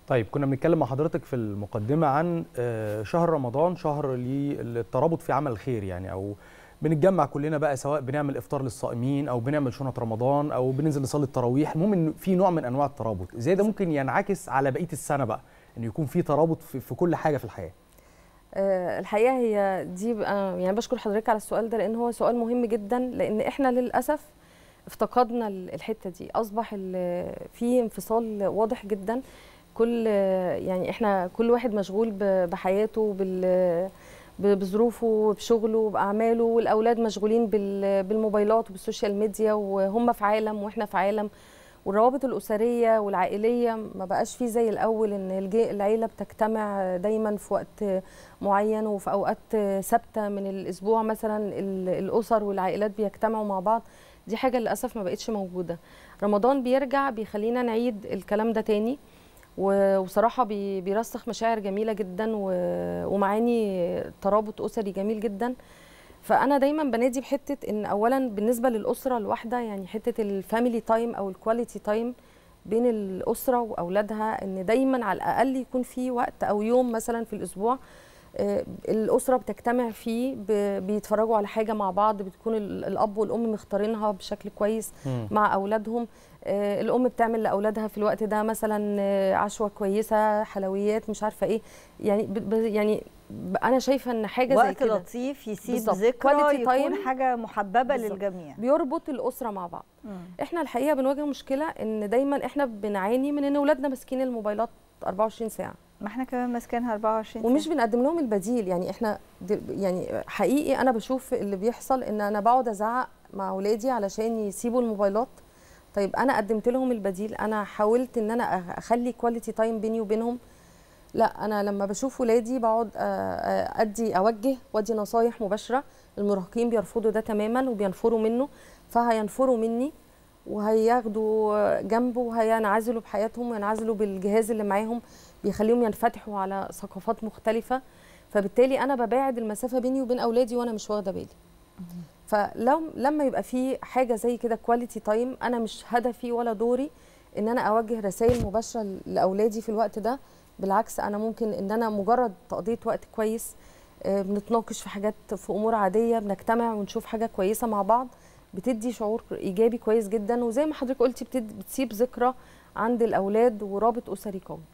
طيب كنا بنتكلم مع حضرتك في المقدمه عن شهر رمضان شهر للترابط في عمل الخير يعني او بنتجمع كلنا بقى سواء بنعمل افطار للصائمين او بنعمل شنط رمضان او بننزل نصلي التراويح المهم ان في نوع من انواع الترابط ازاي ده ممكن ينعكس على بقيه السنه بقى ان يكون في ترابط في, في كل حاجه في الحياه أه الحقيقه هي دي بقى يعني بشكر حضرتك على السؤال ده لان هو سؤال مهم جدا لان احنا للاسف افتقدنا الحته دي اصبح في انفصال واضح جدا كل يعني احنا كل واحد مشغول بحياته بال بظروفه بشغله باعماله والاولاد مشغولين بالموبايلات وبالسوشيال ميديا وهم في عالم واحنا في عالم والروابط الاسريه والعائليه ما بقاش فيه زي الاول ان العيله بتجتمع دايما في وقت معين وفي اوقات ثابته من الاسبوع مثلا الاسر والعائلات بيجتمعوا مع بعض دي حاجه للاسف ما بقتش موجوده رمضان بيرجع بيخلينا نعيد الكلام ده تاني وصراحه بيرسخ مشاعر جميله جدا ومعاني ترابط اسري جميل جدا فانا دايما بنادي بحته ان اولا بالنسبه للاسره الواحده يعني حته الفاميلي تايم او الكواليتي تايم بين الاسره واولادها ان دايما على الاقل يكون في وقت او يوم مثلا في الاسبوع الاسره بتجتمع فيه بيتفرجوا على حاجه مع بعض بتكون الاب والام مختارينها بشكل كويس م. مع اولادهم الام بتعمل لاولادها في الوقت ده مثلا عشوه كويسه حلويات مش عارفه ايه يعني يعني انا شايفه ان حاجه وقت زي كده لطيف يسيب ذكرى يكون حاجه محببه بالزبط. للجميع بيربط الاسره مع بعض م. احنا الحقيقه بنواجه مشكله ان دايما احنا بنعاني من ان اولادنا ماسكين الموبايلات 24 ساعه ما احنا كمان ماسكينها 24 ومش بنقدم لهم البديل يعني احنا يعني حقيقي انا بشوف اللي بيحصل ان انا بقعد ازعق مع اولادي علشان يسيبوا الموبايلات طيب انا قدمت لهم البديل انا حاولت ان انا اخلي كواليتي تايم بيني وبينهم لا انا لما بشوف ولادي بقعد ادي اوجه وادي نصايح مباشره المراهقين بيرفضوا ده تماما وبينفروا منه فهينفروا مني وهياخدوا جنبه وهينعزلوا بحياتهم وينعزلوا بالجهاز اللي معاهم بيخليهم ينفتحوا على ثقافات مختلفه فبالتالي انا بباعد المسافه بيني وبين اولادي وانا مش واخده بالي فلو لما يبقى في حاجه زي كده كواليتي تايم انا مش هدفي ولا دوري ان انا اوجه رسائل مباشره لاولادي في الوقت ده بالعكس انا ممكن ان انا مجرد تقضيه وقت كويس بنتناقش في حاجات في امور عاديه بنجتمع ونشوف حاجه كويسه مع بعض بتدي شعور ايجابي كويس جدا وزي ما حضرتك قلتي بتسيب ذكرى عند الاولاد ورابط اسري قوي